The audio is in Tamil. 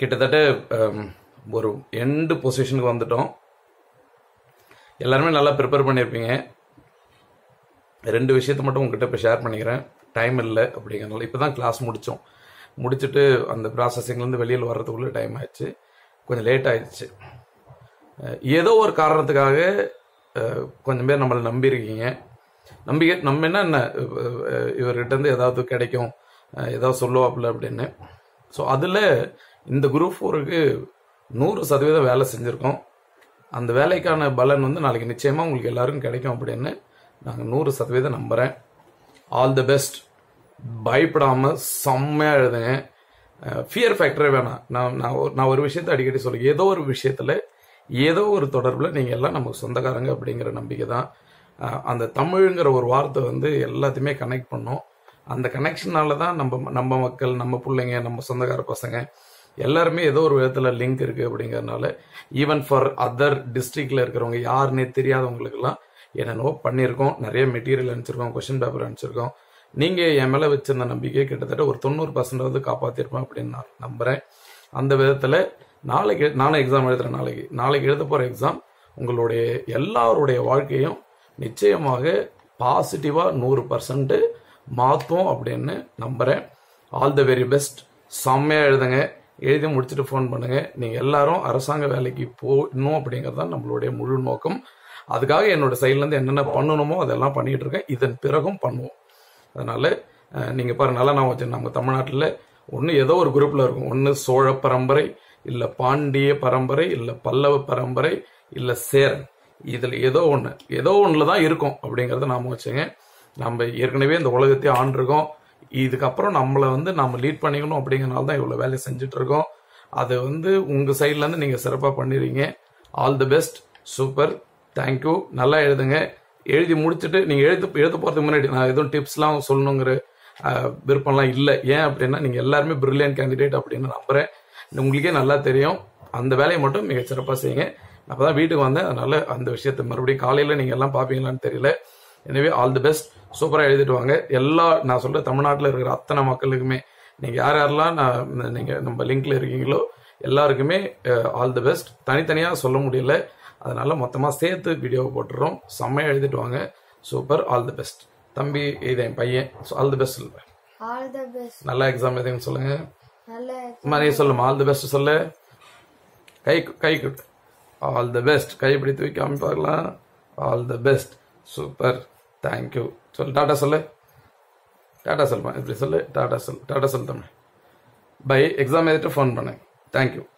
கிட்டத்தட்ட ஹம், ஒரு எண்டு பொசிஷனுக்கு வந்துட்டோம் எல்லாருமே நல்லா ப்ரிப்பேர் பண்ணியிருப்பீங்க ரெண்டு விஷயத்த மட்டும் உங்ககிட்ட இப்போ ஷேர் பண்ணிக்கிறேன் டைம் இல்லை அப்படிங்கிறனால இப்போ தான் கிளாஸ் முடித்தோம் முடிச்சுட்டு அந்த ப்ராசஸிங்லேருந்து வெளியில் வர்றதுக்குள்ளே டைம் ஆயிடுச்சு கொஞ்சம் லேட் ஆயிடுச்சு அஹ் ஏதோ ஒரு காரணத்துக்காக அஹ், கொஞ்சம் பேர் நம்மளை நம்பியிருக்கீங்க நம்பிக்கை நம்ம என்ன என்ன அஹ், இவர்கிட்ட இருந்து ஏதாவது கிடைக்கும் அஹ், ஏதாவது சொல்லுவாப்புல அப்படின்னு ஸோ அதில் இந்த குரூப் ஃபோருக்கு நூறு சதவீதம் வேலை செஞ்சுருக்கோம் அந்த வேலைக்கான பலன் வந்து நாளைக்கு நிச்சயமாக உங்களுக்கு எல்லாருக்கும் கிடைக்கும் அப்படின்னு நாங்கள் நூறு சதவீதம் நம்புகிறேன் ஆல் தி பெஸ்ட் பயப்படாமல் செம்மையாக எழுதுங்க ஃபியர் ஃபேக்டரே வேணாம் நான் நான் ஒரு- நான் ஒரு விஷயத்தை அடிக்கடி சொல்லுவேன் ஏதோ ஒரு விஷயத்தில் ஏதோ ஒரு தொடர்பில் நீங்கள் எல்லாம் நமக்கு சொந்தக்காரங்க அப்படிங்கிற நம்பிக்கை தான் அஹ், அந்த தமிழுங்கிற ஒரு வார்த்தை வந்து எல்லாத்தையுமே கனெக்ட் பண்ணோம் அந்த கனெக்ஷனால தான் நம்ம நம்ம மக்கள் நம்ம பிள்ளைங்க நம்ம சொந்தக்கார பசங்க எல்லாருமே ஏதோ ஒரு விதத்தில் லிங்க் இருக்குது அப்படிங்கறதுனால ஈவன் ஃபார் அதர் டிஸ்ட்ரிக்டில் இருக்கிறவங்க யாருன்னே தெரியாதவங்களுக்கெல்லாம் என்னென்னவோ பண்ணியிருக்கோம் நிறைய மெட்டீரியல் அனுப்பிச்சிருக்கோம் கொஷின் பேப்பர் அனுப்பிச்சிருக்கோம் நீங்கள் என் மேலே வச்சிருந்த நம்பிக்கை கிட்டத்தட்ட ஒரு தொண்ணூறு பர்சன்ட் வந்து காப்பாற்றிருப்பேன் அப்படின்னு நான் நம்புகிறேன் அந்த விதத்தில் நாளைக்கு நானும் எக்ஸாம் எழுதுறேன் நாளைக்கு நாளைக்கு எழுத போகிற எக்ஸாம் உங்களுடைய எல்லாருடைய வாழ்க்கையும் நிச்சயமாக பாசிட்டிவாக நூறு பர்சன்ட் மாற்றும் அப்படின்னு நம்புகிறேன் ஆல் த வெரி பெஸ்ட் செம்மையாக எழுதுங்க எழுதி முடிச்சுட்டு ஃபோன் பண்ணுங்க நீங்கள் எல்லாரும் அரசாங்க வேலைக்கு போகணும் அப்படிங்கிறது தான் நம்மளுடைய முழு நோக்கம் அதுக்காக என்னோட சைட்லேருந்து என்னென்ன பண்ணணுமோ அதெல்லாம் பண்ணிட்டு இருக்கேன் இதன் பிறகும் பண்ணுவோம் அதனால அஹ், நீங்க பாருங்க நல்லா நான் வச்சு நம்ம தமிழ்நாட்டில் ஒன்று ஏதோ ஒரு குரூப்ல இருக்கும் ஒன்று சோழ பரம்பரை இல்லை பாண்டிய பரம்பரை இல்லை பல்லவ பரம்பரை இல்லை சேரன் இதில் ஏதோ ஒன்று ஏதோ ஒன்றில் தான் இருக்கும் அப்படிங்கிறத நாம வச்சுங்க நம்ம ஏற்கனவே இந்த உலகத்தையே ஆண்டிருக்கோம் இதுக்கப்புறம் நம்மளை வந்து நம்ம லீட் பண்ணிக்கணும் அப்படிங்கிறனால தான் இவ்வளோ வேலையை செஞ்சுட்டு இருக்கோம் அதை வந்து உங்கள் சைட்லேருந்து நீங்கள் சிறப்பாக பண்ணிடுறீங்க all the best super thank you நல்லா எழுதுங்க எழுதி முடிச்சுட்டு நீங்கள் எழுத்து எழுத போகிறதுக்கு முன்னாடி நான் எதுவும் டிப்ஸ்லாம் சொல்லணுங்கிற அஹ், விருப்பம்லாம் இல்லை ஏன் அப்படின்னா நீங்கள் எல்லாருமே பிரில்லியன்ட் கேண்டிடேட் அப்படின்னு நம்புகிறேன் உங்களுக்கே நல்லா தெரியும் அந்த வேலையை மட்டும் மிக சிறப்பாக செய்யுங்க அப்போ தான் வீட்டுக்கு வந்தேன் அதனால அந்த விஷயத்தை மறுபடியும் காலையில் நீங்கள் எல்லாம் பார்ப்பீங்களான்னு தெரியல எனவே ஆல் தி பெஸ்ட் சூப்பராக எழுதிட்டு வாங்க எல்லா நான் சொல்ற தமிழ்நாட்டில் இருக்கிற அத்தனை மக்களுக்குமே நீங்கள் யார் யாரெல்லாம் நான் நீங்கள் நம்ம லிங்க்ல இருக்கீங்களோ எல்லாருக்குமே ஆல் தி பெஸ்ட் தனித்தனியாக சொல்ல முடியல அதனால மொத்தமாக சேர்த்து வீடியோவை போட்டுறோம் செம்மையாக எழுதிட்டு வாங்க சூப்பர் ஆல் தி பெஸ்ட் தம்பி இது என் பையன் ஆல் தி பெஸ்ட் சொல்லுவேன் ஆல் த பெஸ்ட் நல்ல எக்ஸாம் எதுன்னு சொல்லுங்க நல்ல அம்மா நீ சொல்லுமா ஆல் தி பெஸ்ட் சொல்லு கை கை கொடு ஆல் தி பெஸ்ட் கை இப்படி தூக்கி காமிப்பாக்கலாம் all the best super thank you சொல்லு டாடா சொல்லு டாடா சொல்லுமா இப்படி சொல்லு டாடா சொல் டாடா சொல் தமிழ் பை எக்ஸாம் எழுதிட்டு ஃபோன் பண்ணேன் தேங்க்யூ